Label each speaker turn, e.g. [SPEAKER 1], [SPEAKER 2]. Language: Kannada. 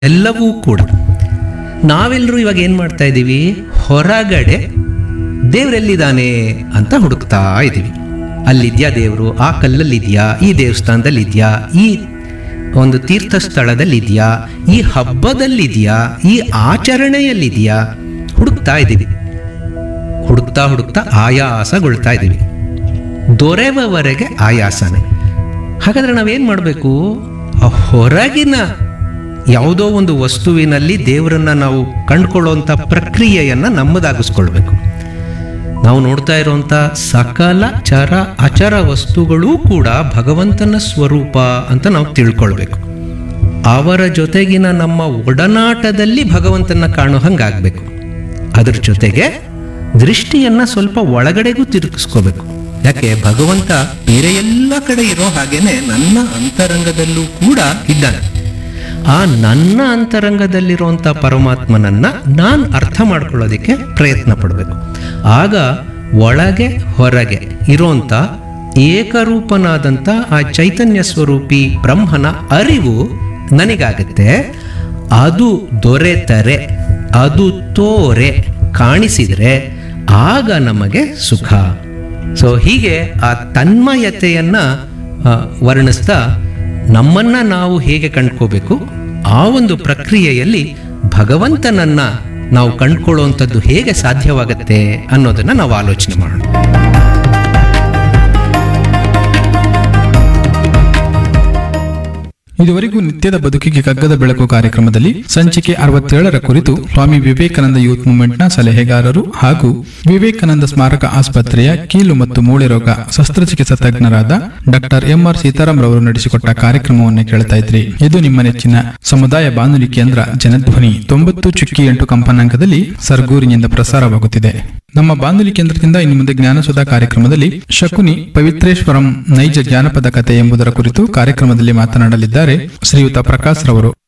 [SPEAKER 1] ಎಲ್ಲವೂ ಕೂಡ ನಾವೆಲ್ಲರೂ ಇವಾಗ ಏನು ಮಾಡ್ತಾ ಇದ್ದೀವಿ ಹೊರಗಡೆ ದೇವರೆಲ್ಲಿದ್ದಾನೆ ಅಂತ ಹುಡುಕ್ತಾ ಇದ್ದೀವಿ ಅಲ್ಲಿದ್ಯಾ ದೇವರು ಆ ಕಲ್ಲಲ್ಲಿದೆಯಾ ಈ ದೇವಸ್ಥಾನದಲ್ಲಿ ಇದೆಯಾ ಈ ಒಂದು ತೀರ್ಥ ಸ್ಥಳದಲ್ಲಿದೆಯಾ ಈ ಹಬ್ಬದಲ್ಲಿದೆಯಾ ಈ ಆಚರಣೆಯಲ್ಲಿದೆಯಾ ಹುಡುಕ್ತಾ ಇದ್ದೀವಿ ಹುಡುಕ್ತಾ ಹುಡುಕ್ತಾ ಆಯಾಸಗೊಳ್ತಾ ಇದ್ದೀವಿ ದೊರೆವವರೆಗೆ ಆಯಾಸನೆ ಹಾಗಾದ್ರೆ ನಾವೇನು ಮಾಡಬೇಕು ಆ ಹೊರಗಿನ ಯಾವುದೋ ಒಂದು ವಸ್ತುವಿನಲ್ಲಿ ದೇವರನ್ನ ನಾವು ಕಂಡುಕೊಳ್ಳುವಂಥ ಪ್ರಕ್ರಿಯೆಯನ್ನು ನಮ್ಮದಾಗಿಸ್ಕೊಳ್ಬೇಕು ನಾವು ನೋಡ್ತಾ ಇರುವಂಥ ಸಕಲ ಚರ ಅಚರ ವಸ್ತುಗಳೂ ಕೂಡ ಭಗವಂತನ ಸ್ವರೂಪ ಅಂತ ನಾವು ತಿಳ್ಕೊಳ್ಬೇಕು ಅವರ ಜೊತೆಗಿನ ನಮ್ಮ ಒಡನಾಟದಲ್ಲಿ ಭಗವಂತನ ಕಾಣೋ ಹಂಗಾಗಬೇಕು ಅದ್ರ ಜೊತೆಗೆ ದೃಷ್ಟಿಯನ್ನ ಸ್ವಲ್ಪ ಒಳಗಡೆಗೂ ತಿರುಗಿಸ್ಕೋಬೇಕು ಯಾಕೆ ಭಗವಂತ ಬೇರೆ ಎಲ್ಲ ಕಡೆ ಇರೋ ಹಾಗೇನೆ ನನ್ನ ಅಂತರಂಗದಲ್ಲೂ ಕೂಡ ಇದ್ದಾನೆ ಆ ನನ್ನ ಅಂತರಂಗದಲ್ಲಿರುವಂಥ ಪರಮಾತ್ಮನನ್ನ ನಾನು ಅರ್ಥ ಮಾಡ್ಕೊಳ್ಳೋದಕ್ಕೆ ಪ್ರಯತ್ನ ಪಡಬೇಕು ಆಗ ಒಳಗೆ ಹೊರಗೆ ಇರೋಂಥ ಏಕರೂಪನಾದಂಥ ಆ ಚೈತನ್ಯ ಸ್ವರೂಪಿ ಬ್ರಹ್ಮನ ಅರಿವು ನನಗಾಗತ್ತೆ ಅದು ದೊರೆತರೆ ಅದು ತೋರೆ ಕಾಣಿಸಿದರೆ ಆಗ ನಮಗೆ ಸುಖ ಸೊ ಹೀಗೆ ಆ ತನ್ಮಯತೆಯನ್ನ ಆ, ವರ್ಣಿಸ್ತಾ ನಮ್ಮನ್ನ ನಾವು ಹೇಗೆ ಕಂಡ್ಕೋಬೇಕು ಆ ಒಂದು ಪ್ರಕ್ರಿಯೆಯಲ್ಲಿ ಭಗವಂತನನ್ನ ನಾವು ಕಂಡ್ಕೊಳ್ಳುವಂಥದ್ದು ಹೇಗೆ ಸಾಧ್ಯವಾಗುತ್ತೆ ಅನ್ನೋದನ್ನ ನಾವು ಆಲೋಚನೆ ಮಾಡೋಣ
[SPEAKER 2] ಇದುವರೆಗೂ ನಿತ್ಯದ ಬದುಕಿಗೆ ಕಗ್ಗದ ಬೆಳಕು ಕಾರ್ಯಕ್ರಮದಲ್ಲಿ ಸಂಚಿಕೆ ಅರವತ್ತೇಳರ ಕುರಿತು ಸ್ವಾಮಿ ವಿವೇಕಾನಂದ ಯೂತ್ ಮೂವ್ಮೆಂಟ್ನ ಸಲಹೆಗಾರರು ಹಾಗೂ ವಿವೇಕಾನಂದ ಸ್ಮಾರಕ ಆಸ್ಪತ್ರೆಯ ಕೀಲು ಮತ್ತು ಮೂಳೆ ರೋಗ ಶಸ್ತ್ರಚಿಕಿತ್ಸಾ ತಜ್ಞರಾದ ಡಾಕ್ಟರ್ ಎಂಆರ್ ಸೀತಾರಾಮ್ ರವರು ನಡೆಸಿಕೊಟ್ಟ ಕಾರ್ಯಕ್ರಮವನ್ನು ಕೇಳ್ತಾ ಇದ್ರಿ ಇದು ನಿಮ್ಮ ನೆಚ್ಚಿನ ಸಮುದಾಯ ಬಾನುಲಿ ಕೇಂದ್ರ ಜನಧ್ವನಿ ತೊಂಬತ್ತು ಚುಕ್ಕಿ ಎಂಟು ಕಂಪನಾಂಕದಲ್ಲಿ ಸರ್ಗೂರಿನಿಂದ ಪ್ರಸಾರವಾಗುತ್ತಿದೆ ನಮ್ಮ ಬಾನುಲಿ ಕೇಂದ್ರದಿಂದ ಇನ್ನು ಮುಂದೆ ಜ್ಞಾನಸುಧಾ ಕಾರ್ಯಕ್ರಮದಲ್ಲಿ ಶಕುನಿ ಪವಿತ್ರೇಶ್ವರಂ ನೈಜ ಜಾನಪದ ಕಥೆ ಎಂಬುದರ ಕುರಿತು ಕಾರ್ಯಕ್ರಮದಲ್ಲಿ ಮಾತನಾಡಲಿದ್ದಾರೆ ಶ್ರೀಯುತ ಪ್ರಕಾಶ್ ರವರು